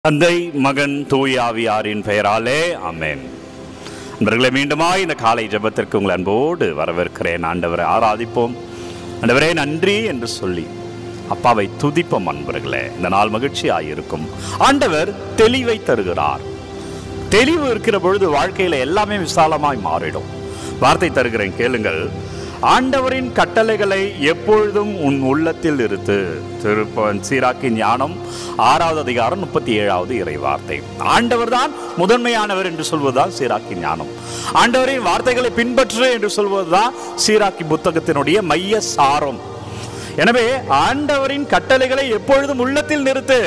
தந்தை மகன் தூய் ஆவியாரின் பெயராலே ஆமென் நண்பர்களே மீண்டுமாய் இந்த காலை ஜெபத்திற்கு உங்கள் அன்போடு வரவேற்கிறேன் ஆண்டவரை ஆராதிப்போம் ஆண்டவரே நன்றி என்று சொல்லி அப்பாவை துதிப்போம் அன்பர்களே இந்த நாள் மகிழ்ச்சியாய் இருக்கும் ஆண்டவர் தெளிவை தருகிறார் தெளிவு இருக்கிற பொழுது வாழ்க்கையில எல்லாமே விசாலமாய் மாறிடும் வார்த்தை தருகிறேன் கேளுங்கள் ஆண்டவரின் கட்டளைகளை எப்பொழுதும் உன் உள்ளத்தில் இருத்து திருப்பன் சீராக்கி ஞானம் ஆறாவது அதிகாரம் முப்பத்தி ஏழாவது இறை வார்த்தை ஆண்டவர் தான் முதன்மையானவர் என்று சொல்வதுதான் சீராக்கி ஞானம் ஆண்டவரின் வார்த்தைகளை பின்பற்று என்று சொல்வதுதான் சீராக்கி புத்தகத்தினுடைய மைய சாரம் எனவே ஆண்டவரின் கட்டளைகளை எப்பொழுதும் உள்ளத்தில் நிறுத்து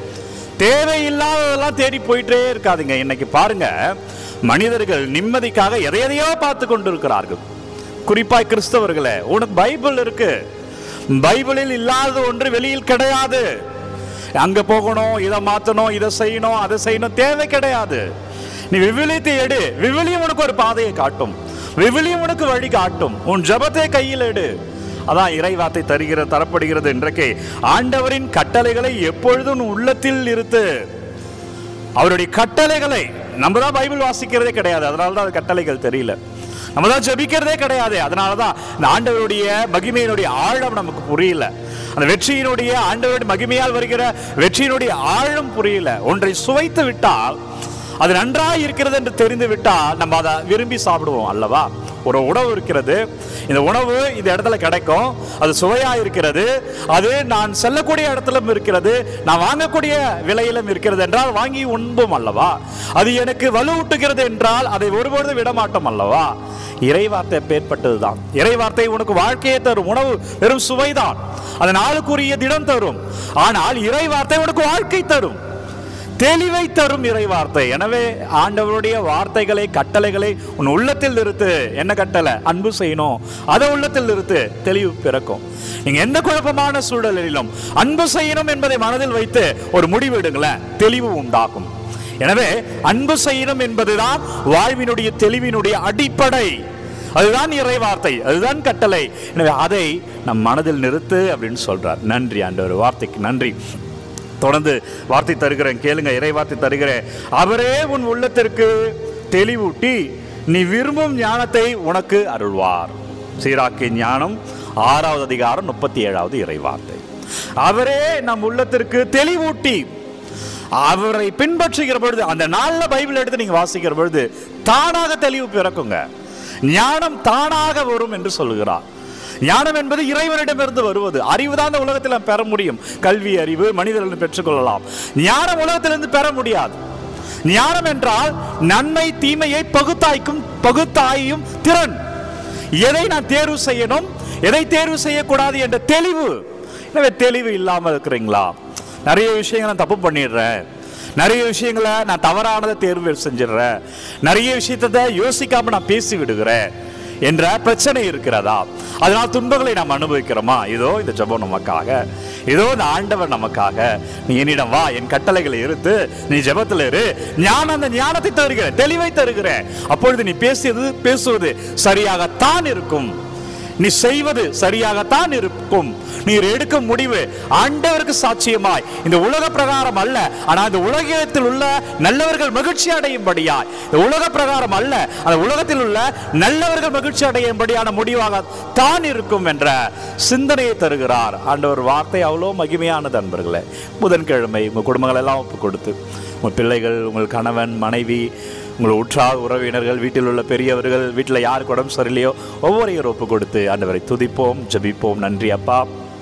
தேவையில்லாததெல்லாம் தேடி போயிட்டே இருக்காதுங்க இன்னைக்கு பாருங்க மனிதர்கள் நிம்மதிக்காக எதை எதையோ பார்த்து கொண்டிருக்கிறார்கள் குறிப்பாய் கிறிஸ்தவர்களே உனக்கு பைபிள் இருக்கு பைபிளில் இல்லாத ஒன்று வெளியில் கிடையாது அங்க போகணும் இதை மாத்தணும் இதை செய்யணும் அதை செய்யணும் தேவை கிடையாது நீ விவிலியத்தை எடு விவிலியம் உனக்கு ஒரு பாதையை காட்டும் விவிலியம் உனக்கு வழி காட்டும் உன் ஜபத்தை கையில் எடு அதான் இறைவார்த்தை தருகிற தரப்படுகிறது இன்றைக்கு ஆண்டவரின் கட்டளைகளை எப்பொழுதும் உன் உள்ளத்தில் இருத்து அவருடைய கட்டளைகளை நம்ம தான் பைபிள் வாசிக்கிறதே கிடையாது அதனால தான் அது கட்டளைகள் தெரியல நம்ம தான் ஜெபிக்கிறதே கிடையாது அதனால தான் இந்த ஆண்டவருடைய மகிமையினுடைய ஆழம் நமக்கு புரியல அந்த வெற்றியினுடைய ஆண்டவருடைய மகிமையால் வருகிற வெற்றியினுடைய ஆழம் புரியல ஒன்றை சுவைத்து விட்டால் அது நன்றாக இருக்கிறது என்று தெரிந்து விட்டால் நம்ம அதை விரும்பி சாப்பிடுவோம் அல்லவா ஒரு உணவு இருக்கிறது இந்த உணவு இந்த இடத்துல கிடைக்கும் அது சுவையா இருக்கிறது அது நான் செல்லக்கூடிய இடத்திலும் இருக்கிறது நான் வாங்கக்கூடிய விலையிலும் இருக்கிறது என்றால் வாங்கி உண்போம் அல்லவா அது எனக்கு வலுவூட்டுகிறது என்றால் அதை ஒருபொழுதும் விட மாட்டோம் அல்லவா இறைவார்த்தை பேர்பட்டதுதான் இறைவார்த்தை உனக்கு வாழ்க்கையை தரும் உணவு வெறும் சுவைதான் அது நாளுக்குரிய தினம் தரும் ஆனால் இறைவார்த்தை உனக்கு வாழ்க்கை தரும் தெளிவை தரும் இறை வார்த்தை எனவே ஆண்டவருடைய வார்த்தைகளை கட்டளைகளை உன் உள்ளத்தில் நிறுத்து என்ன கட்டளை அன்பு செய்யணும் அதை உள்ளத்தில் நிறுத்து தெளிவு பிறக்கும் நீங்க எந்த குழப்பமான சூழலிலும் அன்பு செய்யணும் என்பதை மனதில் வைத்து ஒரு முடிவு எடுங்களேன் தெளிவு உண்டாகும் எனவே அன்பு செய்யணும் என்பதுதான் வாழ்வினுடைய தெளிவினுடைய அடிப்படை அதுதான் இறை வார்த்தை அதுதான் கட்டளை எனவே அதை நம் மனதில் நிறுத்து அப்படின்னு சொல்றார் நன்றி ஆண்டவர் வார்த்தைக்கு நன்றி தொடர்ந்து வார்த்தை தருகிறேன் கேளுங்க இறை வார்த்தை தருகிறேன் அவரே உன் உள்ளத்திற்கு தெளிவூட்டி நீ விரும்பும் ஞானத்தை உனக்கு அருள்வார் சீராக்கி ஞானம் ஆறாவது அதிகாரம் முப்பத்தி ஏழாவது இறை வார்த்தை அவரே நம் உள்ளத்திற்கு தெளிவூட்டி அவரை பின்பற்றுகிற பொழுது அந்த நாள்ல பைபிள் எடுத்து நீங்க வாசிக்கிற பொழுது தானாக தெளிவு பிறக்குங்க ஞானம் தானாக வரும் என்று சொல்லுகிறார் ஞானம் என்பது இறைவனிடமிருந்து வருவது அறிவு தான் இந்த உலகத்தில் நாம் பெற முடியும் கல்வி அறிவு மனிதர்கள் பெற்றுக்கொள்ளலாம் ஞானம் உலகத்திலிருந்து பெற முடியாது ஞானம் என்றால் நன்மை தீமையை பகுத்தாய்க்கும் பகுத்தாயும் திறன் எதை நான் தேர்வு செய்யணும் எதை தேர்வு செய்யக்கூடாது என்ற தெளிவு எனவே தெளிவு இல்லாமல் இருக்கிறீங்களா நிறைய விஷயங்களை நான் தப்பு பண்ணிடுறேன் நிறைய விஷயங்களை நான் தவறானதை தேர்வு செஞ்சிடுறேன் நிறைய விஷயத்தை யோசிக்காம நான் பேசி விடுகிறேன் என்ற பிரச்சனை இருக்கிறதா அதனால் துன்பங்களை நாம் அனுபவிக்கிறோமா இதோ இந்த ஜெபம் நமக்காக இதோ இந்த ஆண்டவர் நமக்காக நீ என்னிடம் வா என் கட்டளைகளை இருத்து நீ ஜெபத்தில் இரு ஞானம் அந்த ஞானத்தை தருகிறேன் தெளிவை தருகிறேன் அப்பொழுது நீ பேசியது பேசுவது சரியாகத்தான் இருக்கும் நீ செய்வது சரியாகத்தான் இருக்கும் நீர் எடுக்கும் முடிவு ஆண்டவருக்கு சாட்சியமாய் இந்த உலக பிரகாரம் அல்ல ஆனால் இந்த உலகத்தில் உள்ள நல்லவர்கள் மகிழ்ச்சி அடையும்படியாய் இந்த உலக பிரகாரம் அல்ல அந்த உலகத்தில் உள்ள நல்லவர்கள் மகிழ்ச்சி அடையும்படியான முடிவாக தான் இருக்கும் என்ற சிந்தனையை தருகிறார் ஆண்டவர் வார்த்தை அவ்வளோ மகிமையானது அன்பர்களே புதன்கிழமை உங்கள் குடும்பங்கள் எல்லாம் ஒப்பு கொடுத்து உங்கள் பிள்ளைகள் உங்கள் கணவன் மனைவி உங்கள் உற்றார் உறவினர்கள் வீட்டில் உள்ள பெரியவர்கள் வீட்டில் யாருக்கு உடம்பு சரியில்லையோ ஒவ்வொருவரையும் ஒப்பு கொடுத்து ஆண்டவரை துதிப்போம் ஜெபிப்போம் நன்றி அப்பா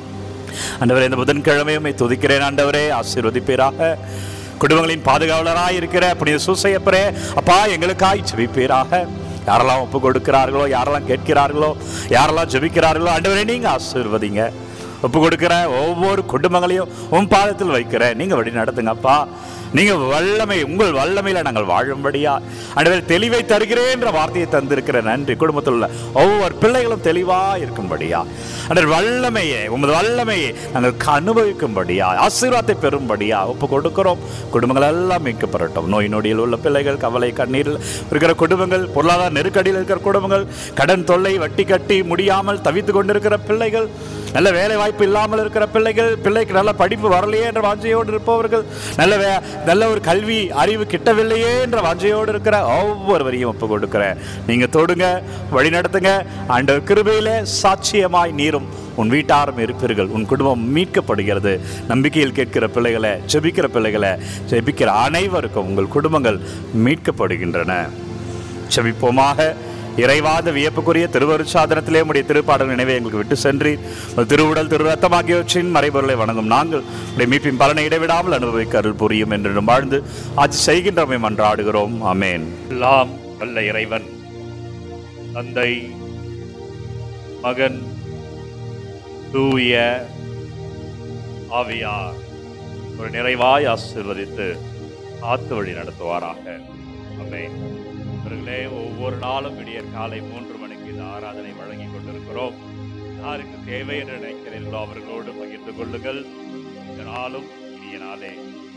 ஆண்டவரே இந்த புதன்கிழமையுமே துதிக்கிறேன் ஆண்டவரே ஆசீர்வதிப்பீராக குடும்பங்களின் பாதுகாவலராய் இருக்கிற புனித சூசையப்பரே அப்பா எங்களுக்காய் ஜெபிப்பீராக யாரெல்லாம் ஒப்பு கொடுக்கிறார்களோ யாரெல்லாம் கேட்கிறார்களோ யாரெல்லாம் ஜெபிக்கிறார்களோ ஆண்டவரே நீங்க ஆசீர்வதிங்க ஒப்பு கொடுக்கிற ஒவ்வொரு குடும்பங்களையும் உன் பாதத்தில் வைக்கிறேன் நீங்க வழி நடத்துங்கப்பா நீங்க வல்லமை உங்கள் வல்லமையில நாங்கள் வாழும்படியா ஆண்டவர் தெளிவை தருகிறேன் என்ற வார்த்தையை தந்திருக்கிற நன்றி குடும்பத்தில் உள்ள ஒவ்வொரு பிள்ளைகளும் தெளிவா இருக்கும்படியா ஆண்டவர் வல்லமையை உமது வல்லமையை நாங்கள் அனுபவிக்கும்படியா ஆசீர்வாதத்தை பெறும்படியா ஒப்பு கொடுக்கிறோம் குடும்பங்கள் எல்லாம் மீட்கப்படட்டும் நோய் நொடியில் உள்ள பிள்ளைகள் கவலை கண்ணீரில் இருக்கிற குடும்பங்கள் பொருளாதார நெருக்கடியில் இருக்கிற குடும்பங்கள் கடன் தொல்லை வட்டி கட்டி முடியாமல் தவித்து கொண்டிருக்கிற பிள்ளைகள் நல்ல வேலை வாய்ப்பு இல்லாமல் இருக்கிற பிள்ளைகள் பிள்ளைக்கு நல்ல படிப்பு வரலையே என்ற வாஞ்சையோடு இருப்பவர்கள் நல்ல வே நல்ல ஒரு கல்வி அறிவு கிட்டவில்லையே என்ற வாஞ்சையோடு இருக்கிற ஒவ்வொருவரையும் ஒப்பு கொடுக்கிறேன் நீங்க தொடுங்க வழி நடத்துங்க ஆண்டவர் கிருபையிலே சாட்சியமாய் நீரும் உன் வீட்டாரும் இருப்பீர்கள் உன் குடும்பம் மீட்கப்படுகிறது நம்பிக்கையில் கேட்கிற பிள்ளைகளை ஜெபிக்கிற பிள்ளைகளை ஜெபிக்கிற அனைவருக்கும் உங்கள் குடும்பங்கள் மீட்கப்படுகின்றன செபிப்போமாக இறைவாத வியப்புக்குரிய திருவருட்சாதனத்திலே உடைய திருப்பாடல் நினைவை எங்களுக்கு விட்டு சென்று உமது திருவுடல் திரு ரத்தம் ஆகியவற்றின் மறைபொருளை வணங்கும் நாங்கள் உடைய மீட்பின் பலனை இடைவிடாமல் அனுபவிக்க அருள் புரியும் என்று வாழ்ந்து ஆட்சி செய்கின்றமை மன்றாடுகிறோம் அமேன் எல்லாம் வல்ல இறைவன் தந்தை மகன் தூய ஆவியார் ஒரு நிறைவாய் ஆசீர்வதித்து ஆத்து வழி நடத்துவாராக அமேன் அவர்களே ஒவ்வொரு நாளும் விடியற் காலை மூன்று மணிக்கு இந்த ஆராதனை வழங்கி கொண்டிருக்கிறோம் யாருக்கு தேவை என்று நினைக்கிறீர்களோ அவர்களோடு பகிர்ந்து கொள்ளுங்கள் இந்த நாளும் இனிய நாளே